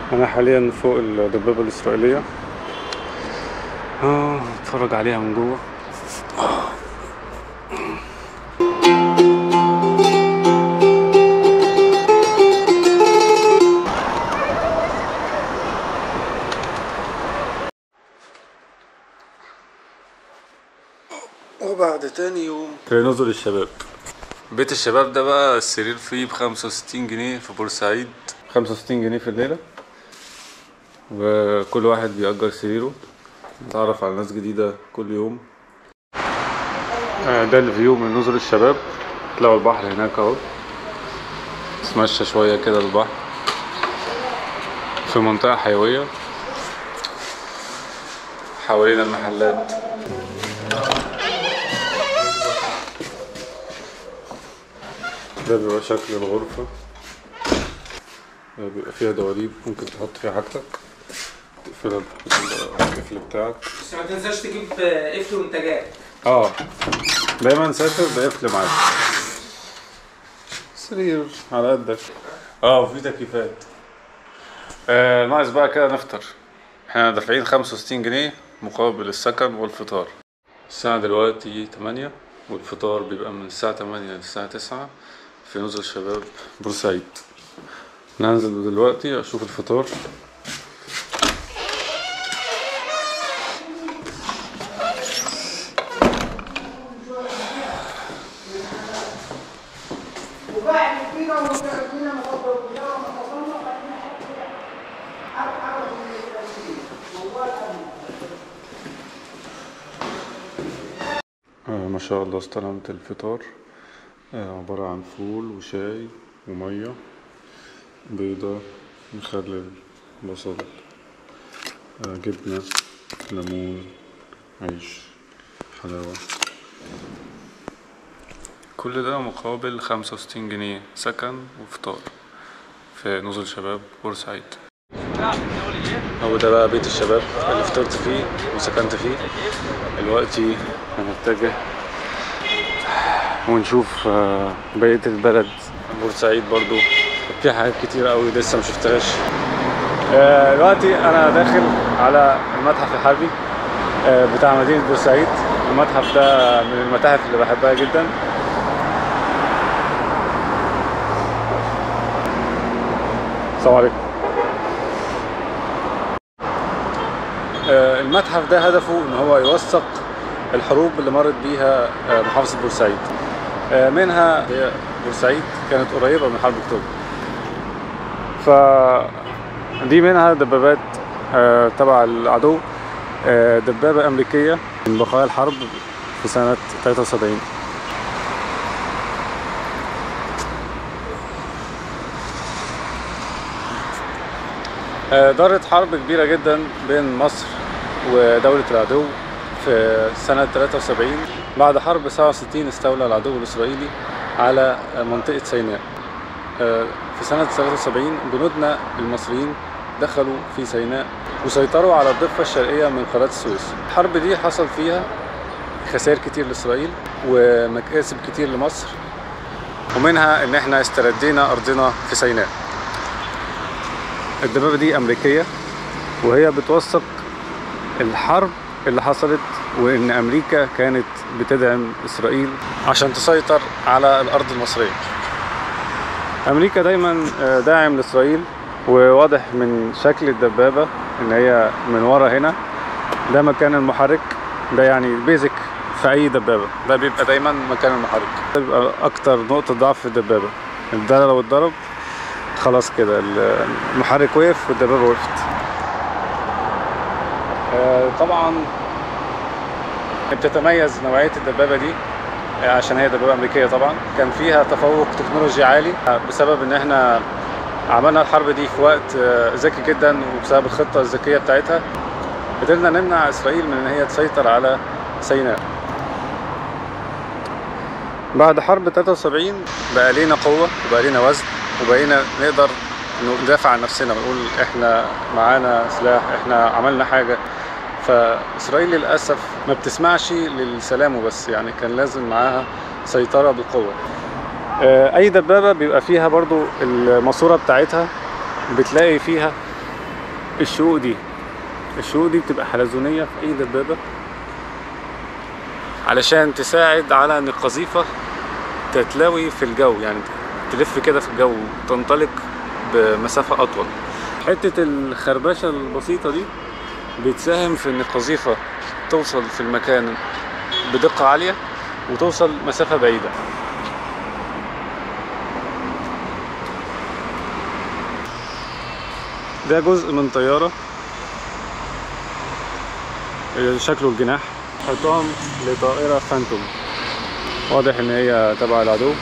انا حاليا فوق الدبابة الاسرائيلية اه اتفرج عليها من جوه وبعد تاني يوم في نزل الشباب بيت الشباب ده بقى السرير فيه بخمسة وستين جنيه في بورسعيد خمسة وستين جنيه في الليلة وكل واحد بيأجر سريره نتعرف على ناس جديدة كل يوم آه، ده الفيو من نزل الشباب تلاقوا البحر هناك اهو نتمشى شوية كده البحر في منطقة حيوية حوالين المحلات ده بيبقى شكل الغرفة ده بيبقى فيها دواليب ممكن تحط فيها حاجتك تقفلها بالقفل بتاعك بس ما تنساش تجيب قفل وانت جاي اه دايما سافر بقفل معاك سرير على قدك اه وفي تكييفات آه ناقص بقى كده نفطر احنا دافعين خمسة وستين جنيه مقابل السكن والفطار الساعة دلوقتي تمانية والفطار بيبقى من الساعة تمانية للساعة تسعة في نزل الشباب بورسعيد ننزل دلوقتي اشوف الفطار آه ما شاء الله استلمت الفطار آه عبارة عن فول وشاي ومية بيضة مخلل بصل آه جبنة ليمون عيش حلاوة كل ده مقابل خمسة وستين جنيه سكن وفطار في نزل شباب بورسعيد هو ده بقى بيت الشباب اللي فطرت فيه وسكنت فيه دلوقتي هنتجه ونشوف آه، بقية البلد بورسعيد برضو في حاجات كتير قوي لسه ما شفتهاش آه، دلوقتي انا داخل على المتحف الحربي آه، بتاع مدينة بورسعيد المتحف ده من المتاحف اللي بحبها جدا السلام عليكم آه، المتحف ده هدفه ان هو يوثق الحروب اللي مرت بيها آه، محافظة بورسعيد آه، منها هي بورسعيد كانت قريبة من حرب اكتوبر ف دي منها دبابات آه، تبع العدو آه، دبابة أمريكية من بقايا الحرب في سنة 73 آه، دارت حرب كبيرة جدا بين مصر ودولة العدو في سنة 73 بعد حرب 67 استولى العدو الإسرائيلي على منطقة سيناء آه، في سنة 73 جنودنا المصريين دخلوا في سيناء وسيطروا على الضفة الشرقية من قناة السويس الحرب دي حصل فيها خسائر كتير لإسرائيل ومكاسب كتير لمصر ومنها إن إحنا استردينا أرضنا في سيناء الدبابة دي أمريكية وهي بتوثق الحرب اللي حصلت وإن أمريكا كانت بتدعم إسرائيل عشان تسيطر على الأرض المصرية أمريكا دايما آه، داعم لإسرائيل وواضح من شكل الدبابة إن هي من ورا هنا ده مكان المحرك ده يعني بيزك في أي دبابة ده بيبقى دايما مكان المحرك ده بيبقى أكتر نقطة ضعف في الدبابة ده لو اتضرب خلاص كده المحرك وقف والدبابة وقفت آه، طبعا بتتميز نوعية الدبابة دي آه، عشان هي دبابة أمريكية طبعا كان فيها تفوق تكنولوجي عالي آه، بسبب إن إحنا عملنا الحرب دي في وقت آه، ذكي جدا وبسبب الخطة الذكية بتاعتها قدرنا نمنع إسرائيل من إن هي تسيطر على سيناء بعد حرب 73 بقى لينا قوة وبقى لينا وزن وبقينا نقدر ندافع عن نفسنا ونقول احنا معانا سلاح احنا عملنا حاجة فإسرائيل للأسف ما بتسمعش للسلام وبس يعني كان لازم معاها سيطرة بالقوة آه، أي دبابة بيبقى فيها برضو الماسورة بتاعتها بتلاقي فيها الشقوق دي الشقوق دي بتبقى حلزونية في أي دبابة علشان تساعد على إن القذيفة تتلوي في الجو يعني تلف كده في الجو وتنطلق بمسافة أطول حتة الخربشة البسيطة دي بتساهم في إن القذيفة توصل في المكان بدقة عالية وتوصل مسافة بعيدة ده جزء من طيارة شكله الجناح حطهم لطائرة فانتوم واضح ان هي تبع العدو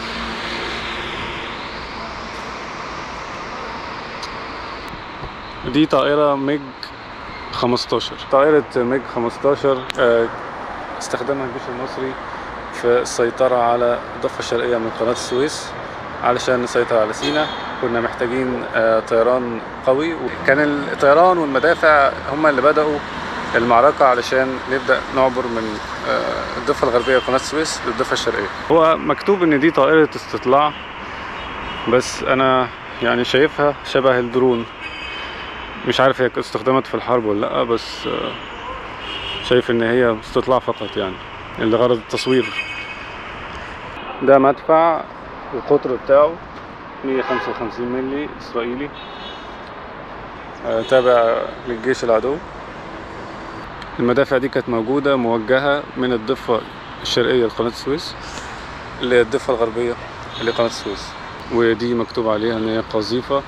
دي طائرة ميج 15 طائرة ميج 15 آه، استخدمها الجيش المصري في السيطرة على الضفة الشرقية من قناة السويس علشان نسيطر على سيناء كنا محتاجين آه، طيران قوي وكان الطيران والمدافع هم اللي بدأوا المعركة علشان نبدأ نعبر من آه، الضفة الغربية لقناة السويس للضفة الشرقية هو مكتوب ان دي طائرة استطلاع بس انا يعني شايفها شبه الدرون مش عارف هي استخدمت في الحرب ولا لا بس آه، شايف ان هي استطلاع فقط يعني لغرض التصوير ده مدفع القطر بتاعه 155 ملي اسرائيلي آه، تابع للجيش العدو المدافع دي كانت موجودة موجهة من الضفة الشرقية لقناة السويس للضفة الغربية لقناة السويس ودي مكتوب عليها ان هي قذيفة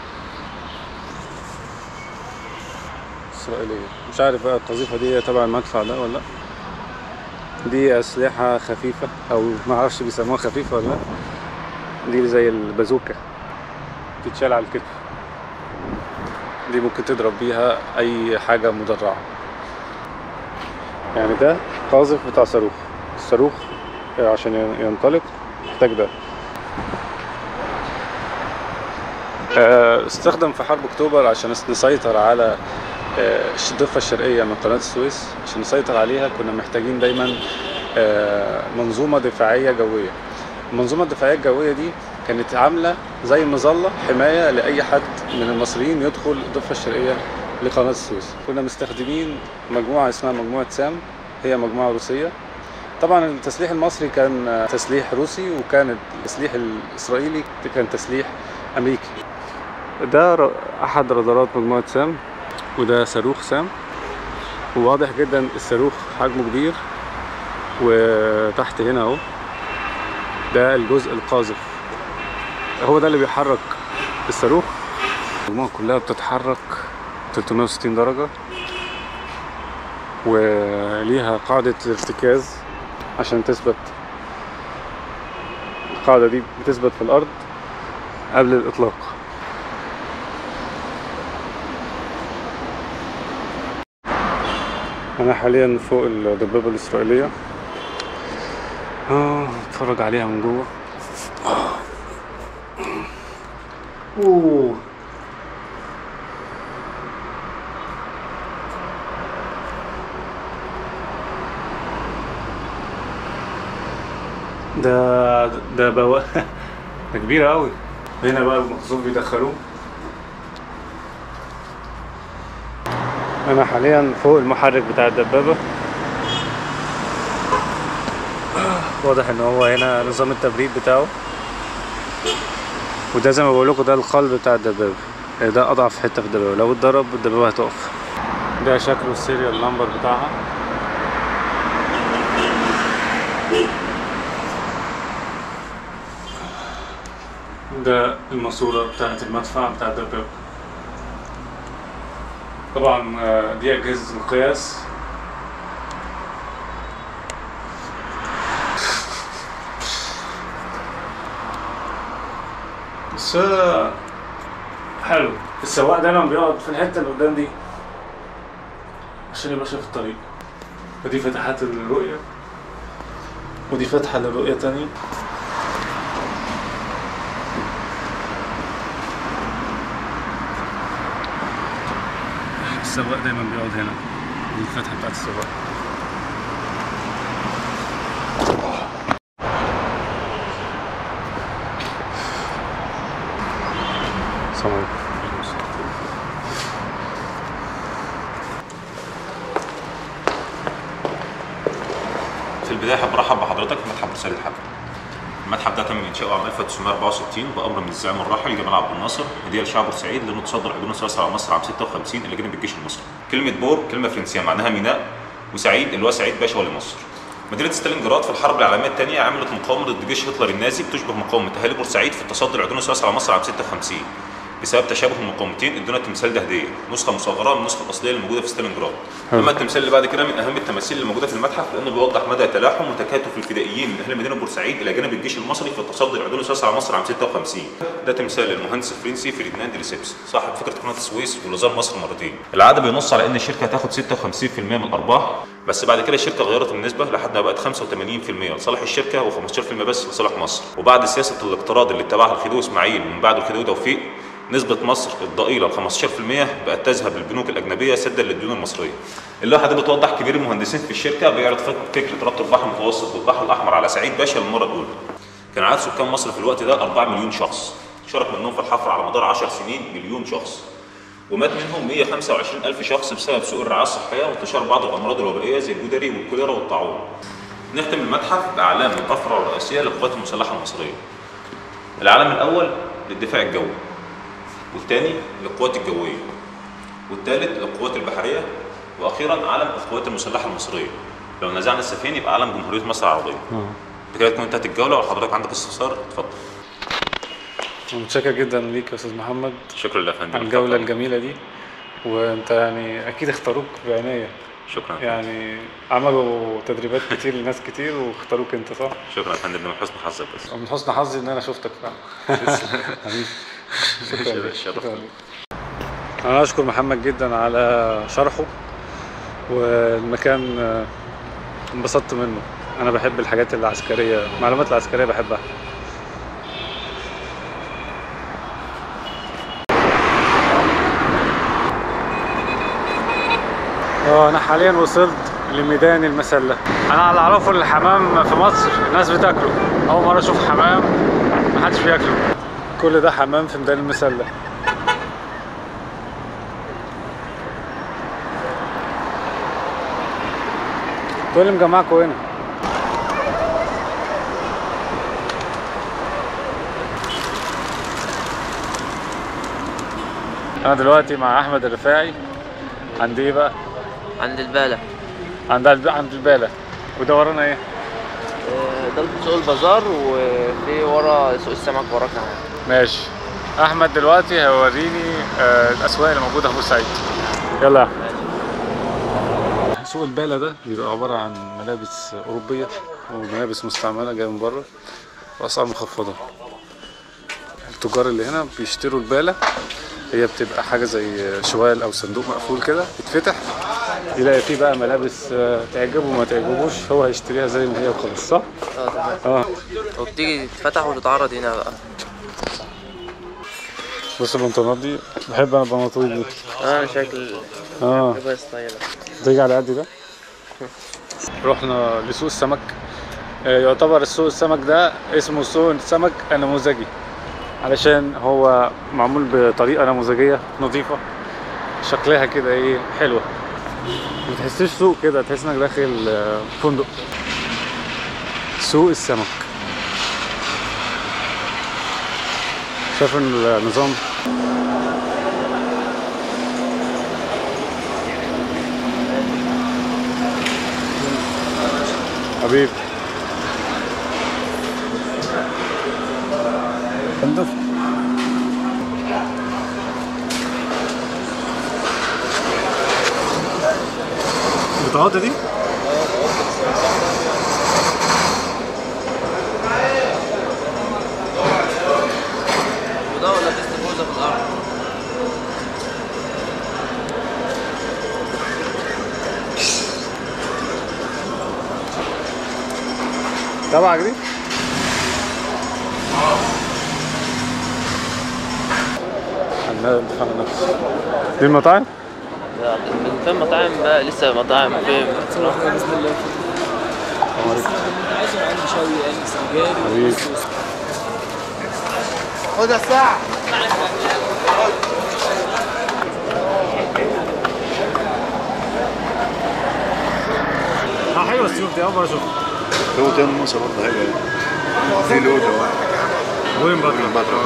إسرائيلية مش عارف بقى القذيفة دي تبع المدفع ده ولا لأ دي أسلحة خفيفة أو معرفش بيسموها خفيفة ولا لأ دي زي البازوكا تتشال على الكتف دي ممكن تضرب بيها أي حاجة مدرعة يعني ده قاذف بتاع صاروخ الصاروخ عشان ينطلق محتاج ده آه، استخدم في حرب اكتوبر عشان نسيطر على آه، الضفة الشرقية من قناة السويس عشان نسيطر عليها كنا محتاجين دايما آه، منظومة دفاعية جوية المنظومة الدفاعية الجوية دي كانت عاملة زي مظلة حماية لأي حد من المصريين يدخل الضفة الشرقية لقناة السويس كنا مستخدمين مجموعة اسمها مجموعة سام هي مجموعة روسية طبعا التسليح المصري كان آه، تسليح روسي وكان التسليح الإسرائيلي كان تسليح أمريكي ده ر- أحد رادارات مجموعة سام وده صاروخ سام وواضح جدا الصاروخ حجمه كبير وتحت هنا اهو ده الجزء القاذف هو ده اللي بيحرك الصاروخ المجموعة كلها بتتحرك 360 درجة وليها قاعدة الارتكاز عشان تثبت القاعدة دي بتثبت في الأرض قبل الإطلاق أنا حاليا فوق الدبابة الإسرائيلية اه اتفرج عليها من جوه اوه ده ده بوا ده كبيرة أوي هنا بقى المخزون بيدخلوه أنا حاليا فوق المحرك بتاع الدبابة واضح ان هو هنا نظام التبريد بتاعه وده زي ما بقول لكم ده القلب بتاع الدبابة ده اضعف حتة في الدبابة لو اتضرب الدبابة هتقف ده شكله السيريال نمبر بتاعها ده الماسورة بتاعت المدفع بتاع الدبابة طبعا آه، دي أجهزة القياس بس آه، حلو السواق دايما بيقعد في الحته اللي قدام دي عشان يبقى شايف الطريق ودي فتحات الرؤية ودي فتحة لرؤية تانية السواق دايما بيقعد هنا دي الفتحة بتاعت السواق السلام عليكم البدايه حابب ارحب بحضرتك في متحف بورسعيد الحجر. المتحف ده تم انشاؤه عام 1964 بامر من الزعيم الراحل جمال عبد الناصر هديه لشعب بورسعيد لانه تصدر عدوان الثلاثه على مصر عام 56 الى جانب الجيش المصري. كلمه بور كلمه فرنسيه معناها ميناء وسعيد اللي هو سعيد باشا ولي مصر. مدينه ستالينجراد في الحرب العالميه الثانيه عملت مقاومه ضد جيش هتلر النازي بتشبه مقاومه اهالي بورسعيد في التصدي لعدوان الثلاثه على مصر عام 56 بسبب تشابه المقاومتين ادونا التمثال ده هديه نسخه مصغره من النسخه الاصليه اللي موجوده في ستالينجراد اما التمثال اللي بعد كده من اهم التماثيل اللي موجوده في المتحف لانه بيوضح مدى تلاحم وتكاتف الفدائيين من اهل مدينه بورسعيد الى جانب الجيش المصري في التصدي لعدوان الثلاثه على مصر عام 56 ده تمثال المهندس الفرنسي فريدناند ليسيبس صاحب فكره قناه السويس ولزار مصر مرتين العقد بينص على ان الشركه هتاخد 56% من الارباح بس بعد كده الشركه غيرت النسبه لحد ما بقت 85% لصالح الشركه و15% بس لصالح مصر وبعد سياسه الاقتراض اللي اتبعها الخديوي اسماعيل ومن بعده الخديوي توفيق نسبة مصر الضئيلة 15% بقت تذهب للبنوك الأجنبية سدا للديون المصرية. اللوحة دي بتوضح كبير المهندسين في الشركة بيعرض فكرة ربط البحر المتوسط بالبحر الأحمر على سعيد باشا للمرة الأولى. كان عدد سكان مصر في الوقت ده 4 مليون شخص. شارك منهم في الحفر على مدار 10 سنين مليون شخص. ومات منهم 125 ألف شخص بسبب سوء الرعاية الصحية وانتشار بعض الأمراض الوبائية زي الجدري والكوليرا والطاعون. نختم المتحف بأعلام الطفرة الرئيسية للقوات المسلحة المصرية. العلم الأول للدفاع الجوي. والثاني للقوات الجويه والثالث للقوات البحريه واخيرا علم القوات المسلحه المصريه لو نزعنا السفينه يبقى علم جمهوريه مصر العربيه بكده تكون انتهت الجوله وحضرتك عندك استفسار اتفضل متشكر جدا ليك يا استاذ محمد شكرا لله يا فندم على الجولة اتفضل. الجميلة دي وانت يعني اكيد اختاروك بعناية شكرا يعني عملوا تدريبات كتير لناس كتير واختاروك انت صح؟ شكرا يا فندم من حسن حظك بس ومن حسن حظي ان انا شفتك فعلا حبيبي شكرا لك الشرف. شكرا لك انا اشكر محمد جدا على شرحه والمكان آه، انبسطت منه انا بحب الحاجات العسكريه المعلومات العسكريه بحبها اه انا حاليا وصلت لميدان المسله انا اللي اعرفه إن الحمام في مصر الناس بتاكله اول مره اشوف حمام محدش بياكله كل ده حمام في ميدان المسله انتوا إيه اللي مجمعكم هنا انا دلوقتي مع احمد الرفاعي عند ايه بقى عند البالة عند الب- عند البالة وده ورانا ايه آه، ده سوق البازار وفي ورا سوق السمك ورا كمان ماشي احمد دلوقتي هيوريني آه، الاسواق اللي موجوده في بورسعيد يلا يا احمد سوق البالة ده بيبقى عبارة عن ملابس أوروبية وملابس مستعملة جاية من بره وأسعار مخفضة التجار اللي هنا بيشتروا البالة هي بتبقى حاجة زي شوال أو صندوق مقفول كده يتفتح يلاقي فيه بقى ملابس آه، تعجبه ما تعجبوش هو هيشتريها زي ما هي وخلاص صح؟ اه تمام اه وبتيجي تتفتح وتتعرض هنا بقى بص البنطلونات دي بحب انا البناطيل دي اه شكل اه يبقى ستايل تيجي على قد ده رحنا لسوق السمك آه، يعتبر السوق السمك ده اسمه سوق السمك النموذجي علشان هو معمول بطريقة نموذجية نظيفة شكلها كده ايه حلوة ما تحسش سوق كده تحس انك داخل آه، فندق سوق السمك شايف النظام حبيبي انضف بتقعد دي؟ وده ولا في استفوزة في الأرض تبعك دي؟ عندنا دفع عن نفسه دي المطاعم؟ لا، من فين مطاعم بقى لسه مطاعم فين حبيبي خد الساعة اه حلوه السيوف دي اول مره اشوفها في تاني موسى برضه حلوه في لوده واحد وين بقى؟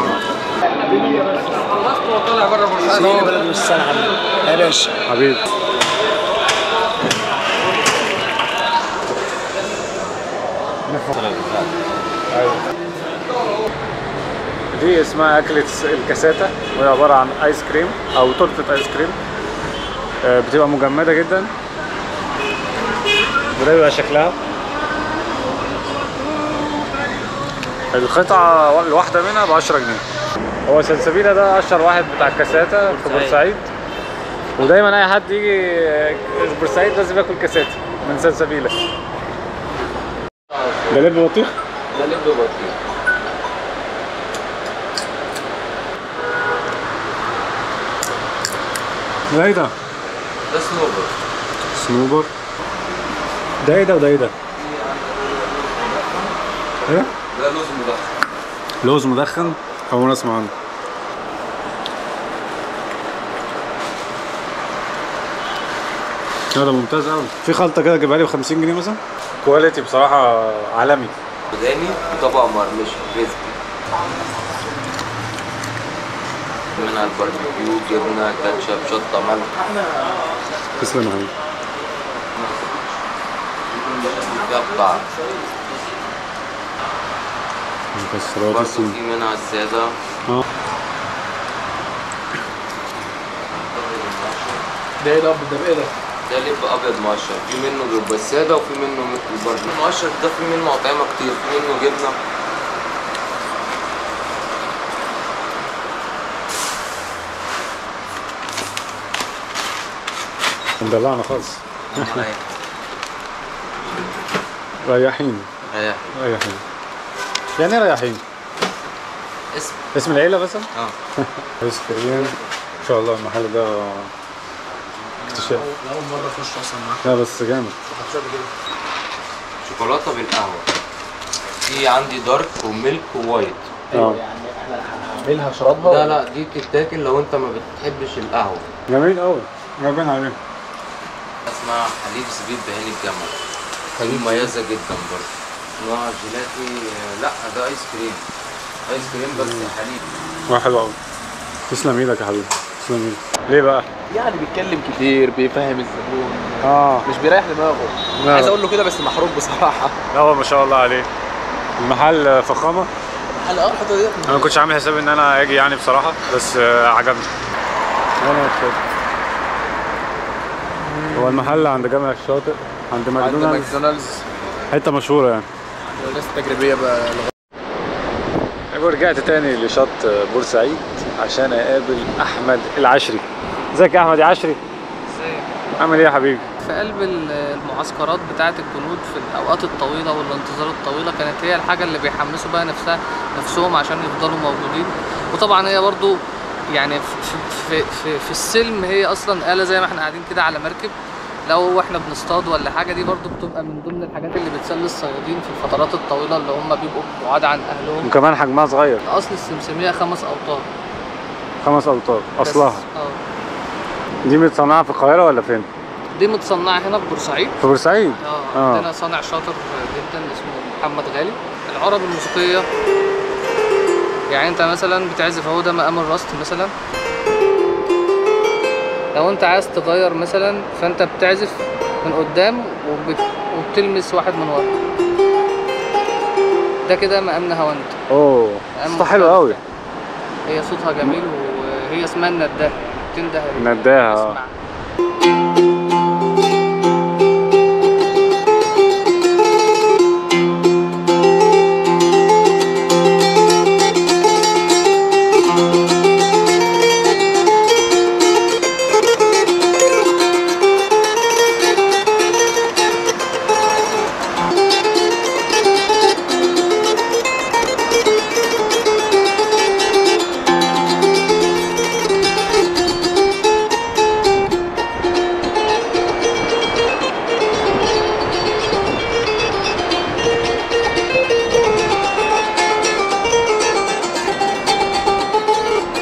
طالع بره هي بلد والسنة يا باشا حبيبي دي اسمها أكلة الكاساتا وهي عبارة عن آيس كريم أو تورتة آيس كريم آه، بتبقى مجمدة جدا وده بيبقى شكلها القطعة الواحدة منها ب 10 جنيه هو سلسبيلة ده أشهر واحد بتاع الكاساتا في بورسعيد ودايما أي حد يجي بورسعيد لازم ياكل كاساتا من سلسبيلة ده لب بطيخ؟ ده لب بطيخ ده ايه ده؟ ده سنوبر سنوبر ده ايه ده وده ايه ده؟ ايه؟ ده لوز مدخن لوز مدخن أول مرة أسمع عنه لا ده ممتاز أوي في خلطة كده جيبها لي ب 50 جنيه مثلا كواليتي بصراحة عالمي سوداني وطبق مرمش كريسبي منها الباربيكيو جبنه كاتشب شطه ملح تسلم يا حبيبي فيها بطعم مكسرات برضه السن في منها الساده اه ده ايه ده ده بايه ده؟ ده لب ابيض مقشر في منه بيبقى الساده وفي منه الباربيكيو المقشر ده في منه اطعمه كتير في منه جبنه مدلعنا خالص رياحين ريح رياحين يعني ايه رياحين؟ اسم اسم العيلة بس؟ اه ايس كريم ان شاء الله المحل ده اكتشاف اول مرة اخش اصلا لا بس جامد شوكولاته بالقهوه في عندي دارك وميلك ووايت اه اعملها اشربها لا لا دي بتتاكل لو انت ما بتحبش القهوه جميل قوي جايبين عليه اسمها حليب زبيب بعين الجمل دي مميزه جدا برضه نوع جيلاتي لا ده ايس كريم ايس كريم بس حليب واحد حلو قوي تسلم ايدك يا حبيبي تسلم ايدك ليه بقى؟ يعني بيتكلم كتير بيفهم الزبون اه مش بيريح دماغه لا عايز لا. اقول له كده بس محروق بصراحة لا هو ما شاء الله عليه المحل فخامة على اه الحته دي انا ما كنتش عامل حسابي ان انا اجي يعني بصراحة بس آه، عجبني انا مبسوط هو المحل عند جامع الشاطئ عند عند ماكدونالدز ماكدونالدز حتة مشهورة يعني ناس تجريبية بقى ورجعت تاني لشط بورسعيد عشان اقابل احمد العشري ازيك يا احمد يا عشري ازيك؟ عامل ايه يا حبيبي في قلب ال- المعسكرات بتاعة الجنود في الأوقات الطويلة والانتظار الطويلة كانت هي الحاجة اللي بيحمسوا بقى نفسها نفسهم عشان يفضلوا موجودين وطبعا هي برضو يعني في, في, في, في السلم هي أصلا آلة زي ما احنا قاعدين كده على مركب لو احنا بنصطاد ولا حاجة دي برضو بتبقى من ضمن الحاجات اللي بتسلي الصيادين في الفترات الطويلة اللي هم بيبقوا بعاد عن أهلهم وكمان حجمها صغير أصل السمسمية خمس أوتار خمس امتار بس- اصلها اه دي متصنعة في القاهرة ولا فين؟ دي متصنعة هنا في بورسعيد في بورسعيد اه آه. عندنا صانع شاطر جدا اسمه محمد غالي العرب الموسيقية يعني انت مثلا بتعزف اهو ده مقام الرست مثلا لو انت عايز تغير مثلا فانت بتعزف من قدام وبت... وبتلمس واحد من ورا ده كده مقام نهاوند اوه مقام صوتها حلو مختلف قوي يعني. هي صوتها جميل وهي اسمها النداهة بتنده اللي نداها آه. يسمع.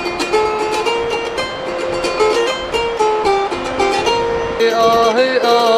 آه آه